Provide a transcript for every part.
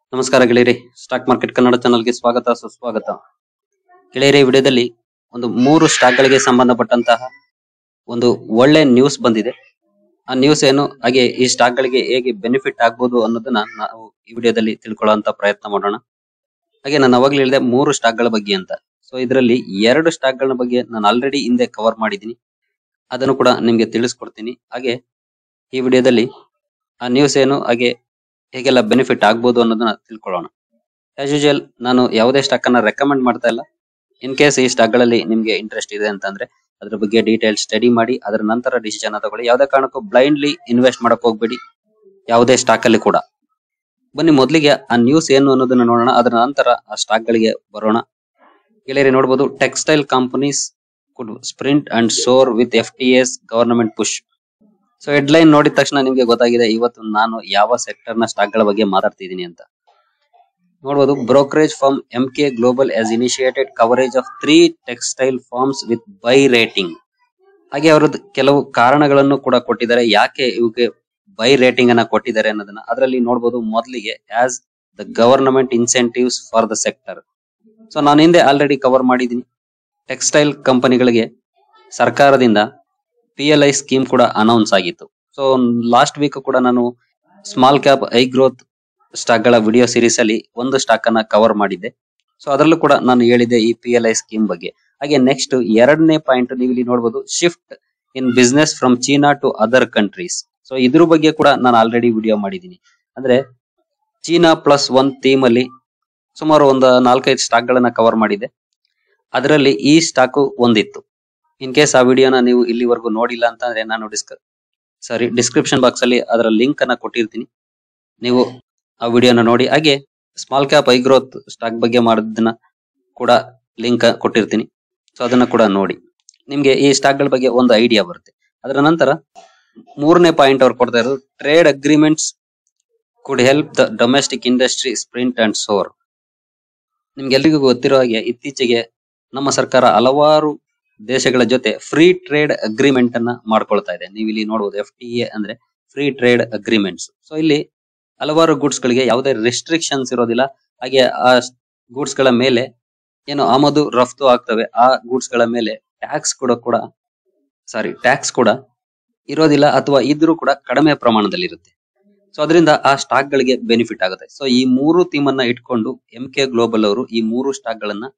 ನಮಸ್ಕಾರ ಗೆಳೆಯರಿ stock market Kannada ಚಾನಲ್ಗೆ ಸ್ವಾಗತ ಸುಸ್ವಾಗತ ಗೆಳೆಯರಿ ಈ ವಿಡಿಯೋದಲ್ಲಿ ಒಂದು ಮೂರು ಸ್ಟಾಕ್ ಗಳಿಗೆ ಸಂಬಂಧಪಟ್ಟಂತಹ ಒಂದು ಒಳ್ಳೆ ನ್ಯೂಸ್ ಬಂದಿದೆ ಆ ನ್ಯೂಸ್ ಏನು ಹಾಗೆ ಈ ಸ್ಟಾಕ್ ಗಳಿಗೆ ಹೇಗೆ ಬೆನಿಫಿಟ್ ಆಗ್ಬೋದು ಅನ್ನೋದನ್ನ ನಾವು ಈ ವಿಡಿಯೋದಲ್ಲಿ ತಿಳ್ಕೊಳ್ಳುವಂತ ಪ್ರಯತ್ನ ಮಾಡೋಣ ಹಾಗೆ ನಾನು ಅವಾಗ್ಲೇ ಹೇಳಿದೆ ಮೂರು ಸ್ಟಾಕ್ ಗಳ ಬಗ್ಗೆ ಅಂತ ಸೊ ಇದರಲ್ಲಿ ಎರಡು ಸ್ಟಾಕ್ ಗಳ ಬಗ್ಗೆ ನಾನು ಆಲ್ರೆಡಿ ಹಿಂದೆ ಕವರ್ ಮಾಡಿದ್ದೀನಿ ಅದನ್ನು ಕೂಡ ನಿಮ್ಗೆ ತಿಳಿಸ್ಕೊಡ್ತೀನಿ ಹಾಗೆ ಈ ವಿಡಿಯೋದಲ್ಲಿ ಆ ನ್ಯೂಸ್ ಏನು ಹಾಗೆ ಹೇಗೆಲ್ಲ ಬೆನಿಫಿಟ್ ಆಗ್ಬೋದು ಅನ್ನೋದನ್ನ ತಿಳ್ಕೊಳ್ಳೋಣ ಆಸ್ ಯೂಶುವಲ್ ನಾನು ಯಾವುದೇ ಸ್ಟಾಕ್ ಅನ್ನ ರೆಕಮೆಂಡ್ ಮಾಡ್ತಾ ಇಲ್ಲ ಇನ್ ಕೇಸ್ ಈ ಸ್ಟಾಕ್ ಗಳಲ್ಲಿ ನಿಮ್ಗೆ ಇಂಟ್ರೆಸ್ಟ್ ಇದೆ ಅಂತಂದ್ರೆ ಅದ್ರ ಬಗ್ಗೆ ಡೀಟೇಲ್ ಸ್ಟಡಿ ಮಾಡಿ ಅದರ ನಂತರ ಡಿಸಿಷನ್ ತಗೊಳ್ಳಿ ಯಾವುದೇ ಕಾರಣಕ್ಕೂ ಬ್ಲೈಂಡ್ಲಿ ಇನ್ವೆಸ್ಟ್ ಮಾಡಕ್ ಹೋಗ್ಬೇಡಿ ಯಾವುದೇ ಸ್ಟಾಕ್ ಅಲ್ಲಿ ಕೂಡ ಬನ್ನಿ ಮೊದಲಿಗೆ ಆ ನ್ಯೂಸ್ ಏನು ಅನ್ನೋದನ್ನ ನೋಡೋಣ ಅದರ ನಂತರ ಆ ಸ್ಟಾಕ್ ಗಳಿಗೆ ಬರೋಣ ಗೆಳೆಯರಿ ನೋಡಬಹುದು textile companies could sprint and soar with F T S government push so headline ನೋಡಿದ ತಕ್ಷಣ ನಿಮ್ಗೆ ಗೊತ್ತಾಗಿದೆ ಇವತ್ತು ನಾನು ಯಾವ ಸೆಕ್ಟರ್ ನ ಸ್ಟಾಕ್ ಗಳ ಬಗ್ಗೆ ಮಾತಾಡ್ತಿದ್ದೀನಿ ಅಂತ ನೋಡಬಹುದು brokerage firm M K global as initiated coverage of three textile firms with buy rating ಹಾಗೆ ಅವರದ್ದು ಕೆಲವು ಕಾರಣಗಳನ್ನು ಕೂಡ ಕೊಟ್ಟಿದ್ದಾರೆ ಯಾಕೆ ಇವಕ್ಕೆ ಬೈ ರೇಟಿಂಗ್ ಅನ್ನ ಕೊಟ್ಟಿದ್ದಾರೆ ಅನ್ನೋದನ್ನ ಅದರಲ್ಲಿ ನೋಡಬಹುದು ಮೊದಲಿಗೆ as the government incentives for the sector so ನಾನು ಹಿಂದೆ ಆಲ್ರೆಡಿ ಕವರ್ ಮಾಡಿದ್ದೀನಿ ಟೆಕ್ಸ್ಟೈಲ್ ಕಂಪನಿಗಳಿಗೆ ಸರ್ಕಾರದಿಂದ ಪಿ ಎಲ್ ಐ ಸ್ಕೀಮ್ ಕೂಡ ಅನೌನ್ಸ್ ಆಗಿತ್ತು ಸೊ ಲಾಸ್ಟ್ ವೀಕ್ ಕೂಡ ನಾನು small cap I growth stock ಗಳ ವಿಡಿಯೋ ಸೀರೀಸ್ ಅಲ್ಲಿ ಒಂದು ಸ್ಟಾಕ್ ಅನ್ನ ಕವರ್ ಮಾಡಿದ್ದೆ ಸೊ ಅದರಲ್ಲೂ ಕೂಡ ನಾನು ಹೇಳಿದ್ದೆ ಈ ಪಿ ಎಲ್ ಐ ಸ್ಕೀಮ್ ಬಗ್ಗೆ ಹಾಗೆ ನೆಕ್ಸ್ಟ್ ಎರಡನೇ ಪಾಯಿಂಟ್ ನೀವು ಇಲ್ಲಿ ನೋಡಬಹುದು shift in business from China to other countries so ಇದ್ರ ಬಗ್ಗೆ ಕೂಡ ನಾನು ಆಲ್ರೆಡಿ ವಿಡಿಯೋ ಮಾಡಿದ್ದೀನಿ ಅಂದ್ರೆ ಚೀನಾ ಪ್ಲಸ್ ಒನ್ ಥೀಮ್ ಅಲ್ಲಿ ಸುಮಾರು ಒಂದು ನಾಲ್ಕೈದು ಸ್ಟಾಕ್ ಗಳನ್ನ ಕವರ್ ಮಾಡಿದೆ ಅದರಲ್ಲಿ ಈ ಸ್ಟಾಕು ಒಂದಿತ್ತು ಇನ್ ಕೇಸ್ ಆ ವಿಡಿಯೋನ ನೀವು ಇಲ್ಲಿವರೆಗೂ ನೋಡಿಲ್ಲ ಅಂತಂದ್ರೆ ನಾನು ಡಿಸ್ಕ ಸಾರಿ ಡಿಸ್ಕ್ರಿಪ್ಷನ್ ಬಾಕ್ಸ್ ಅಲ್ಲಿ ಅದರ ಲಿಂಕ್ ಅನ್ನ ಕೊಟ್ಟಿರ್ತೀನಿ ನೀವು ಆ ವಿಡಿಯೋನ ನೋಡಿ ಹಾಗೆ small cap I growth stock ಬಗ್ಗೆ ಮಾಡಿದ್ದನ್ನ ಕೂಡ ಲಿಂಕ್ ಕೊಟ್ಟಿರ್ತೀನಿ ಸೊ ಅದನ್ನ ಕೂಡ ನೋಡಿ ನಿಮ್ಗೆ ಈ ಸ್ಟಾಕ್ ಗಳ ಬಗ್ಗೆ ಒಂದು ಐಡಿಯಾ ಬರುತ್ತೆ ಅದರ ನಂತರ ಮೂರನೇ ಪಾಯಿಂಟ್ ಅವ್ರು ಕೊಡ್ತಾ ಇರೋದು trade agreements could help the domestic industry sprint and soar ನಿಮ್ಗೆಲ್ರಿಗೂ ಗೊತ್ತಿರೋ ಹಾಗೆ ಇತ್ತೀಚೆಗೆ ನಮ್ಮ ಸರ್ಕಾರ ಹಲವಾರು ದೇಶಗಳ ಜೊತೆ ಫ್ರೀ ಟ್ರೇಡ್ ಅಗ್ರಿಮೆಂಟ್ ಅನ್ನ ಮಾಡ್ಕೊಳ್ತಾ ಇದೆ ನೀವು ಇಲ್ಲಿ ನೋಡಬಹುದು ಎಫ್ ಟಿ ಎ ಅಂದ್ರೆ ಫ್ರೀ ಟ್ರೇಡ್ ಅಗ್ರಿಮೆಂಟ್ಸ್ ಸೊ ಇಲ್ಲಿ ಹಲವಾರು ಗೂಡ್ಸ್ ಗಳಿಗೆ ಯಾವುದೇ ರೆಸ್ಟ್ರಿಕ್ಷನ್ಸ್ ಇರೋದಿಲ್ಲ ಹಾಗೆ ಆ ಗೂಡ್ಸ್ ಗಳ ಮೇಲೆ ಏನು ಆಮದು ರಫ್ತು ಆಗ್ತವೆ ಆ ಗೂಡ್ಸ್ ಗಳ ಮೇಲೆ ಟ್ಯಾಕ್ಸ್ ಕೂಡ ಕೂಡ ಸಾರಿ ಟ್ಯಾಕ್ಸ್ ಕೂಡ ಇರೋದಿಲ್ಲ ಅಥವಾ ಇದ್ರೂ ಕೂಡ ಕಡಿಮೆ ಪ್ರಮಾಣದಲ್ಲಿ ಇರುತ್ತೆ ಸೊ ಅದರಿಂದ ಆ ಸ್ಟಾಕ್ ಗಳಿಗೆ ಬೆನಿಫಿಟ್ ಆಗುತ್ತೆ ಸೊ ಈ ಮೂರು ಥೀಮ್ ಅನ್ನ ಇಟ್ಕೊಂಡು ಎಂ ಕೆ ಗ್ಲೋಬಲ್ ಅವರು ಈ ಮೂರು ಸ್ಟಾಕ್ ಗಳನ್ನ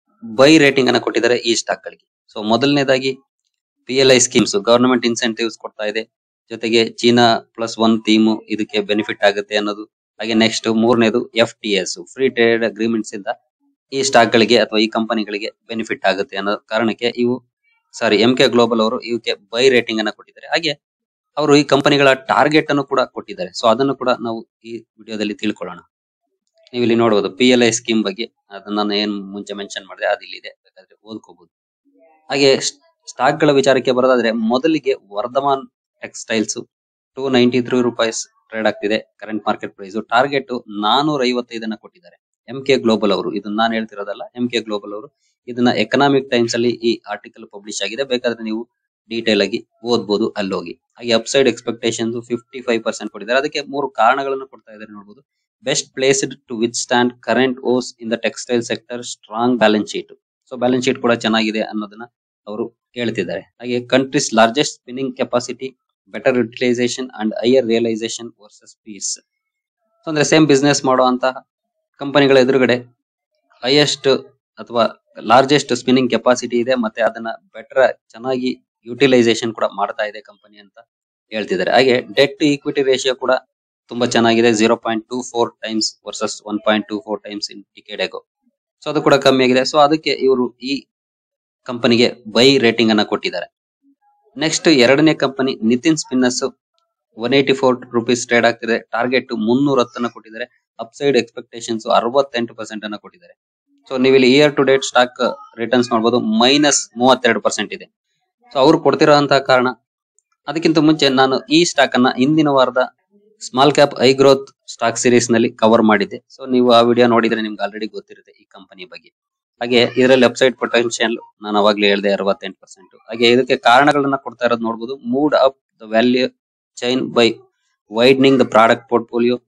ಬೈ ರೇಟಿಂಗ್ ಅನ್ನ ಕೊಟ್ಟಿದ್ದಾರೆ ಈ ಸ್ಟಾಕ್ ಗಳಿಗೆ ಸೊ ಮೊದಲನೇದಾಗಿ P L I schemes government incentives ಕೊಡ್ತಾ ಇದೆ ಜೊತೆಗೆ ಚೀನಾ ಪ್ಲಸ್ ಒನ್ ಥೀಮ್ ಇದಕ್ಕೆ ಬೆನಿಫಿಟ್ ಆಗುತ್ತೆ ಅನ್ನೋದು ಹಾಗೆ ನೆಕ್ಸ್ಟ್ ಮೂರನೇದು F T S free trade agreements ಇಂದ ಈ ಸ್ಟಾಕ್ ಗಳಿಗೆ ಅಥವಾ ಈ ಕಂಪನಿಗಳಿಗೆ ಬೆನಿಫಿಟ್ ಆಗುತ್ತೆ ಅನ್ನೋ ಕಾರಣಕ್ಕೆ ಇವು ಸಾರಿ ಎಂ ಕೆ ಗ್ಲೋಬಲ್ ಅವರು ಇವಕ್ಕೆ ಬೈ ರೇಟಿಂಗ್ ಅನ್ನ ಕೊಟ್ಟಿದ್ದಾರೆ ಹಾಗೆ ಅವರು ಈ ಕಂಪನಿಗಳ ಟಾರ್ಗೆಟ್ ಅನ್ನು ಕೂಡ ಕೊಟ್ಟಿದ್ದಾರೆ ಸೊ ಅದನ್ನು ಕೂಡ ನಾವು ಈ ವಿಡಿಯೋದಲ್ಲಿ ತಿಳ್ಕೊಳ್ಳೋಣ ನೀವು ಇಲ್ಲಿ ನೋಡಬಹುದು ಪಿ ಎಲ್ ಐ ಸ್ಕೀಮ್ ಬಗ್ಗೆ ಅದನ್ನ ನಾನು ಏನ್ ಮುಂಚೆ ಮೆನ್ಷನ್ ಮಾಡಿದೆ ಅದು ಇಲ್ಲಿದೆ ಬೇಕಾದ್ರೆ ಓದ್ಕೋಬಹುದು ಹಾಗೆ ಸ್ಟಾಕ್ ಗಳ ವಿಚಾರಕ್ಕೆ ಬರೋದಾದ್ರೆ ಮೊದಲಿಗೆ Vardhman textiles two ninety three rupees trade ಆಗ್ತಿದೆ ಕರೆಂಟ್ ಮಾರ್ಕೆಟ್ ಪ್ರೈಸ್ ಟಾರ್ಗೆಟ್ ನಾನೂರ ಐವತ್ತೈದನ್ನ ಕೊಟ್ಟಿದ್ದಾರೆ ಎಂ ಕೆ ಗ್ಲೋಬಲ್ ಅವರು ಇದನ್ನ ನಾನು ಹೇಳ್ತಿರೋದಲ್ಲ ಎಂ ಕೆ ಗ್ಲೋಬಲ್ ಅವರು ಇದನ್ನ ಎಕನಾಮಿಕ್ ಟೈಮ್ಸ್ ಅಲ್ಲಿ ಈ ಆರ್ಟಿಕಲ್ ಪಬ್ಲಿಷ್ ಆಗಿದೆ ಬೇಕಾದ್ರೆ ನೀವು ಡೀಟೇಲ್ ಆಗಿ ಓದ್ಬೋದು ಅಲ್ಲಿ ಹೋಗಿ ಹಾಗೆ upside expectation fifty five percent ಕೊಟ್ಟಿದ್ದಾರೆ ಅದಕ್ಕೆ ಮೂರು ಕಾರಣಗಳನ್ನು ಕೊಡ್ತಾ ಇದ್ದಾರೆ ನೋಡಬಹುದು best placed to withstand current woes in the textile sector strong balance sheet so balance sheet ಕೂಡ ಚೆನ್ನಾಗಿದೆ ಅನ್ನೋದನ್ನ ಅವರು ಹೇಳ್ತಿದ್ದಾರೆ ಹಾಗೆ countries largest spinning capacity better utilisation and higher realisation versus peers ಅಂದ್ರೆ ಸೇಮ್ ಬಿಸ್ನೆಸ್ ಮಾಡುವಂತಹ ಕಂಪನಿಗಳ ಎದುರುಗಡೆ ಹೈಯೆಸ್ಟ್ ಅಥವಾ ಲಾರ್ಜೆಸ್ಟ್ ಸ್ಪಿನ್ನಿಂಗ್ ಕೆಪಾಸಿಟಿ ಇದೆ ಮತ್ತೆ ಅದನ್ನ ಬೆಟರ್ ಚೆನ್ನಾಗಿ ಯುಟಿಲೈಸೇಷನ್ ಕೂಡ ಮಾಡ್ತಾ ಇದೆ ಕಂಪನಿ ಅಂತ ಹೇಳ್ತಿದ್ದಾರೆ ಹಾಗೆ ಡೆಟ್ ಟು ಈಕ್ವಿಟಿ ರೇಷಿಯೋ ಕೂಡ ತುಂಬಾ ಚೆನ್ನಾಗಿದೆ zero point two four times versus one point two four times in ticket ago so ಅದು ಕೂಡ ಕಮ್ಮಿ ಆಗಿದೆ ಸೊ ಅದಕ್ಕೆ ಇವರು ಈ ಕಂಪನಿಗೆ ಬೈ ರೇಟಿಂಗ್ ಅನ್ನ ಕೊಟ್ಟಿದ್ದಾರೆ ನೆಕ್ಸ್ಟ್ ಎರಡನೇ company Nitin spinners one eighty four rupees trade ಆಗ್ತಿದೆ ಟಾರ್ಗೆಟ್ ಮುನ್ನೂರ ಹತ್ತನ್ನ ಕೊಟ್ಟಿದ್ದಾರೆ ಅಪ್ಸೈಡ್ ಎಕ್ಸ್ಪೆಕ್ಟೇಷನ್ಸ್ ಅರವತ್ತೆಂಟು ಪರ್ಸೆಂಟ್ ಅನ್ನ ಕೊಟ್ಟಿದ್ದಾರೆ ಸೊ ನೀವು ಇಲ್ಲಿ year to date stock returns ನೋಡಬಹುದು ಮೈನಸ್ ಮೂವತ್ತೆರಡು ಪರ್ಸೆಂಟ್ ಇದೆ ಸೊ ಅವ್ರು ಕೊಡ್ತಿರೋಂತಹ ಕಾರಣ ಅದಕ್ಕಿಂತ ಮುಂಚೆ ನಾನು ಈ ಸ್ಟಾಕ್ ಅನ್ನ ಹಿಂದಿನ ವಾರದ small cap I growth stock series ನಲ್ಲಿ ಕವರ್ ಮಾಡಿದ್ದೆ ಸೊ ನೀವು ಆ ವಿಡಿಯೋ ನೋಡಿದ್ರೆ ನಿಮ್ಗೆ ಆಲ್ರೆಡಿ ಗೊತ್ತಿರುತ್ತೆ ಈ ಕಂಪನಿ ಬಗ್ಗೆ ಹಾಗೆ ಇದರಲ್ಲಿ ಅಪ್ಸೈಡ್ ಪೊಟೆನ್ಶಿಯಲ್ ನಾನು ಅವಾಗ್ಲೇ ಹೇಳಿದೆ ಅರವತ್ತೆಂಟು ಪರ್ಸೆಂಟ್ ಹಾಗೆ ಇದಕ್ಕೆ ಕಾರಣಗಳನ್ನ ಕೊಡ್ತಾ ಇರೋದು ನೋಡಬಹುದು move up the value chain by widening the product portfolio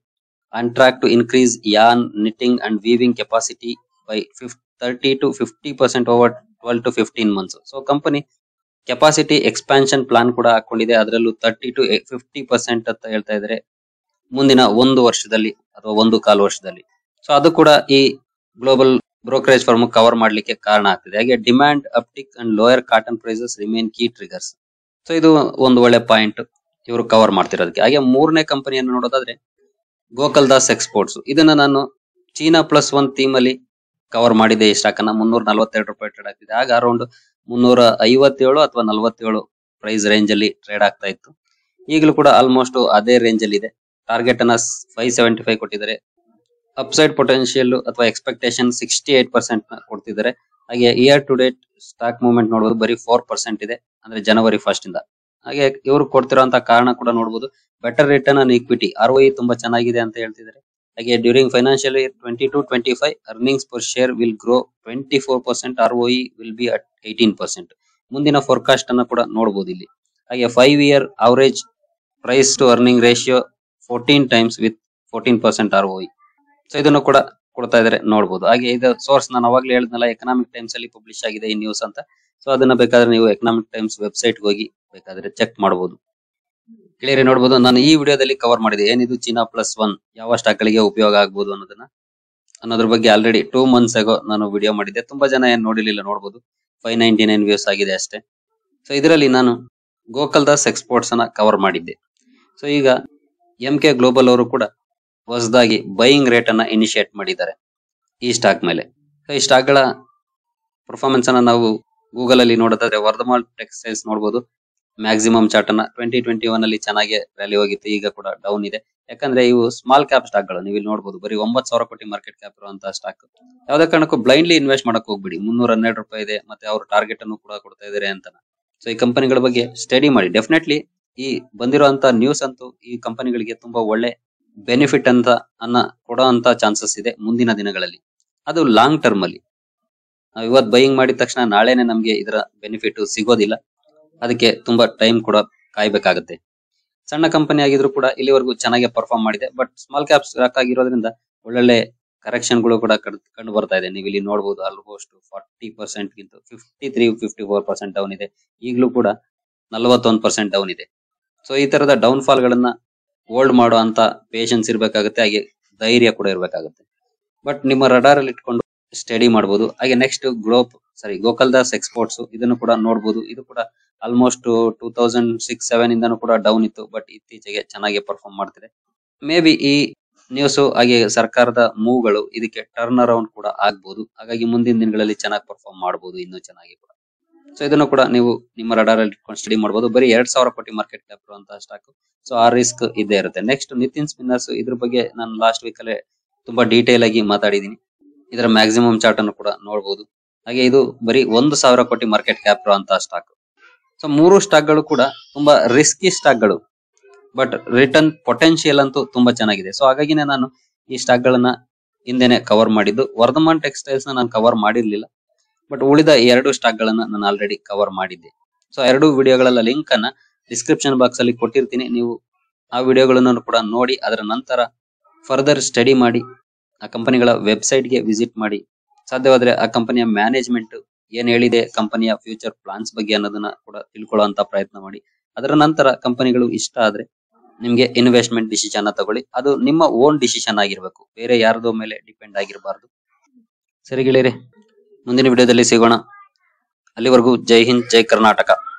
on track to increase yarn, knitting and weaving capacity by 50, 30 to 50 percent over 12 to 15 months. So company capacity expansion plan ಕೂಡ ಹಾಕೊಂಡಿದೆ ಅದರಲ್ಲೂ thirty to fifty percent ಅಂತ ಹೇಳ್ತಾ ಇದ್ದಾರೆ ಮುಂದಿನ ಒಂದು ವರ್ಷದಲ್ಲಿ ಅಥವಾ ಒಂದು ಕಾಲು ವರ್ಷದಲ್ಲಿ ಸೊ ಅದು ಕೂಡ ಈ ಗ್ಲೋಬಲ್ ಬ್ರೋಕರೇಜ್ ಫರ್ಮ್ ಕವರ್ ಮಾಡ್ಲಿಕ್ಕೆ ಕಾರಣ ಆಗ್ತಿದೆ ಹಾಗೆ demand uptick and lower cotton prices remain key triggers so ಇದು ಒಂದು ಒಳ್ಳೆ ಪಾಯಿಂಟ್ ಇವರು ಕವರ್ ಮಾಡ್ತಿರೋದಕ್ಕೆ ಹಾಗೆ ಮೂರನೇ ಕಂಪನಿಯನ್ನು ನೋಡೋದಾದ್ರೆ ಗೋಕಲ್ ದಾಸ್ ಎಕ್ಸ್ಪೋರ್ಟ್ಸ್ ಇದನ್ನ ನಾನು ಚೀನಾ ಪ್ಲಸ್ ಒನ್ ಥೀಮ್ ಅಲ್ಲಿ ಕವರ್ ಮಾಡಿದೆ ಈ ಸ್ಟಾಕ್ ಅನ್ನ ಮುನ್ನೂರ ನಲವತ್ತೆರಡು ರೂಪಾಯಿ ಟ್ರೇಡ್ ಆಗ್ತಿದೆ ಆಗ ಅರೌಂಡ್ ಮುನ್ನೂರ ಐವತ್ತೇಳು ಅಥವಾ ನಲವತ್ತೇಳು ಪ್ರೈಸ್ ರೇಂಜ್ ಅಲ್ಲಿ ಟ್ರೇಡ್ ಆಗ್ತಾ ಇತ್ತು ಈಗಲೂ ಕೂಡ ಆಲ್ಮೋಸ್ಟ್ ಅದೇ ರೇಂಜ್ ಅಲ್ಲಿ ಇದೆ ಟಾರ್ಗೆಟ್ ಅನ್ನ ಫೈವ್ ಸೆವೆಂಟಿ ಫೈವ್ ಕೊಟ್ಟಿದ್ದಾರೆ ಅಪ್ಸೈಡ್ ಪೊಟೆನ್ಶಿಯಲ್ ಅಥವಾ ಎಕ್ಸ್ಪೆಕ್ಟೇಷನ್ ಸಿಕ್ಸ್ಟಿ ಏಟ್ ಪರ್ಸೆಂಟ್ ಕೊಡ್ತಿದ್ದಾರೆ ಹಾಗೆ year to date stock movement ನೋಡಬಹುದು ಬರೀ ಫೋರ್ ಪರ್ಸೆಂಟ್ ಇದೆ ಅಂದ್ರೆ ಜನವರಿ ಫಸ್ಟ್ ಇಂದ ಹಾಗೆ ಇವರು ಕೊಡ್ತಿರೋಂತ ಕಾರಣ ಕೂಡ ನೋಡಬಹುದು better return on equity R ತುಂಬಾ ಚೆನ್ನಾಗಿದೆ ಅಂತ ಹೇಳ್ತಿದ್ದಾರೆ ಹಾಗೆ during financial year twenty two twenty five earnings per share will grow twenty four percent R will be at eighteen percent ಮುಂದಿನ ಫೋರ್ಕಾಸ್ಟ್ ಅನ್ನ ಕೂಡ ನೋಡಬಹುದು ಇಲ್ಲಿ ಹಾಗೆ five year average price to earning ratio fourteen times with fourteen percent R so ಇದನ್ನು ಕೂಡ ಕೊಡ್ತಾ ಇದಾರೆ ನೋಡಬಹುದು ಹಾಗೆ ಇದು ಸೋರ್ಸ್ ನಾನು ಅವಾಗ್ಲೇ ಹೇಳಿದ್ನಲ್ಲ ಎಕನಾಮಿಕ್ ಟೈಮ್ಸ್ ಅಲ್ಲಿ ಪಬ್ಲಿಷ್ ಆಗಿದೆ ಈ ನ್ಯೂಸ್ ಅಂತ ಸೊ ಅದನ್ನ ಬೇಕಾದ್ರೆ ನೀವು ಎಕನಾಮಿಕ್ ಟೈಮ್ಸ್ ವೆಬ್ಸೈಟ್ ಹೋಗಿ ಬೇಕಾದ್ರೆ ಚೆಕ್ ಮಾಡಬಹುದು ಕ್ಲಿಯರ್ ನೋಡಬಹುದು ನಾನು ಈ ವಿಡಿಯೋದಲ್ಲಿ ಕವರ್ ಮಾಡಿದೆ ಏನಿದು ಚೀನಾ ಪ್ಲಸ್ ಒನ್ ಯಾವ ಸ್ಟಾಕ್ ಗಳಿಗೆ ಉಪಯೋಗ ಆಗಬಹುದು ಅನ್ನೋದನ್ನ ಅನ್ನೋದ್ರ ಬಗ್ಗೆ ಆಲ್ರೆಡಿ ಟೂ ಮಂತ್ಸ್ ಆಗೋ ನಾನು ವಿಡಿಯೋ ಮಾಡಿದ್ದೆ ತುಂಬಾ ಜನ ಏನ್ ನೋಡಿಲಿಲ್ಲ ನೋಡಬಹುದು ಫೈವ್ ನೈನ್ಟಿ ನೈನ್ ವ್ಯೂಸ್ ಆಗಿದೆ ಅಷ್ಟೇ ಸೊ ಇದರಲ್ಲಿ ನಾನು ಗೋಕಲ್ ದಾಸ್ ಎಕ್ಸ್ಪೋರ್ಟ್ಸ್ ಅನ್ನ ಕವರ್ ಮಾಡಿದ್ದೆ ಸೊ ಈಗ ಎಂ ಕೆ ಗ್ಲೋಬಲ್ ಅವರು ಕೂಡ ಹೊಸದಾಗಿ ಬೈಯಿಂಗ್ ರೇಟ್ ಅನ್ನ ಇನಿಶಿಯೇಟ್ ಮಾಡಿದ್ದಾರೆ ಈ ಸ್ಟಾಕ್ ಮೇಲೆ ಸೊ ಈ ಸ್ಟಾಕ್ ಗಳ ಪರ್ಫಾರ್ಮೆನ್ಸ್ ಅನ್ನ ನಾವು ಗೂಗಲ್ ಅಲ್ಲಿ ನೋಡೋದಾದ್ರೆ ವರ್ಧಮಾಲ್ ಟೆಕ್ಸ್ಟೈಲ್ಸ್ ನೋಡಬಹುದು ಮ್ಯಾಕ್ಸಿಮಮ್ ಚಾರ್ಟ್ ಅನ್ನ ಟ್ವೆಂಟಿ ಟ್ವೆಂಟಿ ಒನ್ ಅಲ್ಲಿ ಚೆನ್ನಾಗಿ ರ್ಯಾಲಿ ಹೋಗಿತ್ತು ಈಗ ಕೂಡ ಡೌನ್ ಇದೆ ಯಾಕಂದ್ರೆ ಇವು ಸ್ಮಾಲ್ ಕ್ಯಾಪ್ ಸ್ಟಾಕ್ ಗಳು ನೀವು ಇಲ್ಲಿ ನೋಡಬಹುದು ಬರೀ ಒಂಬತ್ತು ಸಾವಿರ ಕೋಟಿ ಮಾರ್ಕೆಟ್ ಕ್ಯಾಪ್ ಇರುವಂತಹ ಸ್ಟಾಕ್ ಯಾವ್ದೇ ಕಾರಣಕ್ಕೂ ಬ್ಲೈಂಡ್ಲಿ ಇನ್ವೆಸ್ಟ್ ಮಾಡಕ್ ಹೋಗ್ಬಿಡಿ ಮುನ್ನೂರ ಹನ್ನೆರಡು ರೂಪಾಯಿ ಇದೆ ಮತ್ತೆ ಅವ್ರ ಟಾರ್ಗೆಟ್ ಅನ್ನು ಕೂಡ ಕೊಡ್ತಾ ಇದಾರೆ ಅಂತ ಸೊ ಈ ಕಂಪನಿಗಳ ಬಗ್ಗೆ ಸ್ಟಡಿ ಮಾಡಿ ಡೆಫಿನೆಟ್ಲಿ ಈ ಬಂದಿರುವಂತ ನ್ಯೂಸ್ ಅಂತೂ ಈ ಕಂಪನಿಗಳಿಗೆ ತುಂಬಾ ಒಳ್ಳೆ ಬೆನಿಫಿಟ್ ಅಂತ ಅನ್ನ ಕೊಡೋ ಅಂತ ಚಾನ್ಸಸ್ ಇದೆ ಮುಂದಿನ ದಿನಗಳಲ್ಲಿ ಅದು ಲಾಂಗ್ ಟರ್ಮ್ ಅಲ್ಲಿ ನಾವು ಇವತ್ ಬೈಯಿಂಗ್ ಮಾಡಿದ ತಕ್ಷಣ ನಾಳೆನೆ ನಮ್ಗೆ ಇದರ ಬೆನಿಫಿಟ್ ಸಿಗೋದಿಲ್ಲ ಅದಕ್ಕೆ ತುಂಬಾ ಟೈಮ್ ಕೂಡ ಕಾಯ್ಬೇಕಾಗತ್ತೆ ಸಣ್ಣ ಕಂಪನಿ ಆಗಿದ್ರು ಕೂಡ ಇಲ್ಲಿವರೆಗೂ ಚೆನ್ನಾಗಿ ಪರ್ಫಾರ್ಮ್ ಮಾಡಿದೆ ಬಟ್ ಸ್ಮಾಲ್ ಕ್ಯಾಪ್ ಸ್ಟಾಕ್ ಆಗಿರೋದ್ರಿಂದ ಒಳ್ಳೊಳ್ಳೆ ಕರೆಕ್ಷನ್ ಗಳು ಕೂಡ ಕಡ್- ಕಂಡು ಬರ್ತಾ ಇದೆ ನೀವು ಇಲ್ಲಿ ನೋಡಬಹುದು ಆಲ್ಮೋಸ್ಟ್ ಫಾರ್ಟಿ ಪರ್ಸೆಂಟ್ ಗಿಂತ fifty three fifty four percent down ಇದೆ ಈಗಲೂ ಕೂಡ ನಲವತ್ತೊಂದು ಪರ್ಸೆಂಟ್ ಡೌನ್ ಇದೆ ಸೊ ಈ ತರದ ಡೌನ್ ಫಾಲ್ ಗಳನ್ನ ಹೋಲ್ಡ್ ಮಾಡೋ ಅಂತ ಪೇಷನ್ಸ್ ಇರ್ಬೇಕಾಗುತ್ತೆ ಹಾಗೆ ಧೈರ್ಯ ಕೂಡ ಇರ್ಬೇಕಾಗುತ್ತೆ ಬಟ್ ನಿಮ್ಮ ರಡಾರ್ ಅಲ್ಲಿ ಇಟ್ಕೊಂಡು ಸ್ಟಡಿ ಮಾಡಬಹುದು ಹಾಗೆ next globe sorry Gokal Das exports ಇದನ್ನು ಕೂಡ ನೋಡಬಹುದು ಇದು ಕೂಡ almost two thousand six seven ಇಂದನೂ ಕೂಡ ಡೌನ್ ಇತ್ತು ಬಟ್ ಇತ್ತೀಚೆಗೆ ಚೆನ್ನಾಗಿ ಪರ್ಫಾರ್ಮ್ ಮಾಡ್ತಿದೆ ಮೇ ಬಿ ಈ ನ್ಯೂಸ್ ಹಾಗೆ ಸರ್ಕಾರದ ಮೂವ್ಗಳು ಇದಕ್ಕೆ ಟರ್ನ್ ಅರೌಂಡ್ ಕೂಡ ಆಗ್ಬಹುದು ಹಾಗಾಗಿ ಮುಂದಿನ ದಿನಗಳಲ್ಲಿ ಚೆನ್ನಾಗಿ ಪರ್ಫಾರ್ಮ್ ಮಾಡಬಹುದು ಇನ್ನೂ ಚೆನ್ನಾಗಿ ಕೂಡ ಸೊ ಇದನ್ನು ಕೂಡ ನೀವು ನಿಮ್ಮ ರಡಾರ್ ಅಲ್ಲಿ ಇಟ್ಕೊಂಡು ಸ್ಟಡಿ ಮಾಡಬಹುದು ಬರೀ ಎರಡ್ ಸಾವಿರ ಕೋಟಿ ಮಾರ್ಕೆಟ್ ಕ್ಯಾಪ್ ಇರುವಂತಹ ಸ್ಟಾಕ್ ಸೊ ಆ ರಿಸ್ಕ್ ಇದ್ದೇ ಇರುತ್ತೆ ನೆಕ್ಸ್ಟ್ ನಿತಿನ್ ಸ್ಪಿನ್ನರ್ಸ್ ಇದ್ರ ಬಗ್ಗೆ ನಾನು ಲಾಸ್ಟ್ ವೀಕ್ ಅಲ್ಲೇ ತುಂಬಾ ಡೀಟೇಲ್ ಆಗಿ ಮಾತಾಡಿದೀನಿ ಇದರ ಮ್ಯಾಕ್ಸಿಮಮ್ ಚಾರ್ಟ್ ಅನ್ನು ಕೂಡ ನೋಡಬಹುದು ಹಾಗೆ ಇದು ಬರೀ ಒಂದು ಸಾವಿರ ಕೋಟಿ ಮಾರ್ಕೆಟ್ ಕ್ಯಾಪ್ ಇರುವಂತಹ ಸ್ಟಾಕ್ ಸೊ ಮೂರು ಸ್ಟಾಕ್ ಗಳು ಕೂಡ ತುಂಬಾ ರಿಸ್ಕಿ ಸ್ಟಾಕ್ ಗಳು ಬಟ್ ರಿಟರ್ನ್ ಪೊಟೆನ್ಶಿಯಲ್ ಅಂತೂ ತುಂಬಾ ಚೆನ್ನಾಗಿದೆ ಸೊ ಹಾಗಾಗಿನೇ ನಾನು ಈ ಸ್ಟಾಕ್ ಗಳನ್ನ ಹಿಂದೆನೆ ಕವರ್ ಮಾಡಿದ್ದು ವರ್ಧಮಾನ್ ಟೆಕ್ಸ್ಟೈಲ್ಸ್ ನ ನಾನು ಕವರ್ ಮಾಡಿರ್ಲಿಲ್ಲ ಬಟ್ ಉಳಿದ ಎರಡು ಸ್ಟಾಕ್ ಗಳನ್ನ ನಾನು ಆಲ್ರೆಡಿ ಕವರ್ ಮಾಡಿದ್ದೆ ಸೊ ಎರಡು ವಿಡಿಯೋಗಳ ಲಿಂಕ್ ಅನ್ನ ಡಿಸ್ಕ್ರಿಪ್ಷನ್ ಬಾಕ್ಸ್ ಅಲ್ಲಿ ಕೊಟ್ಟಿರ್ತೀನಿ ನೀವು ಆ ವಿಡಿಯೋಗಳನ್ನು ಕೂಡ ನೋಡಿ ಅದರ ನಂತರ ಫರ್ದರ್ ಸ್ಟಡಿ ಮಾಡಿ ಆ ಕಂಪನಿಗಳ ವೆಬ್ಸೈಟ್ ಗೆ ವಿಸಿಟ್ ಮಾಡಿ ಸಾಧ್ಯವಾದ್ರೆ ಆ ಕಂಪನಿಯ ಮ್ಯಾನೇಜ್ಮೆಂಟ್ ಏನ್ ಹೇಳಿದೆ ಕಂಪನಿಯ ಫ್ಯೂಚರ್ ಪ್ಲಾನ್ಸ್ ಬಗ್ಗೆ ಅನ್ನೋದನ್ನ ಕೂಡ ತಿಳ್ಕೊಳ್ಳುವಂತ ಪ್ರಯತ್ನ ಮಾಡಿ ಅದರ ನಂತರ ಕಂಪನಿಗಳು ಇಷ್ಟ ಆದ್ರೆ ನಿಮ್ಗೆ ಇನ್ವೆಸ್ಟ್ಮೆಂಟ್ ಡಿಸಿಷನ್ ತಗೊಳ್ಳಿ ಅದು ನಿಮ್ಮ ಓನ್ ಡಿಸಿಷನ್ ಆಗಿರ್ಬೇಕು ಬೇರೆ ಯಾರದೋ ಮೇಲೆ ಡಿಪೆಂಡ್ ಆಗಿರಬಾರ್ದು ಸರಿ ಗೆಳೆಯರೆ ಮುಂದಿನ ವಿಡಿಯೋದಲ್ಲಿ ಸಿಗೋಣ ಅಲ್ಲಿವರೆಗೂ ಜೈ ಹಿಂದ್ ಜೈ ಕರ್ನಾಟಕ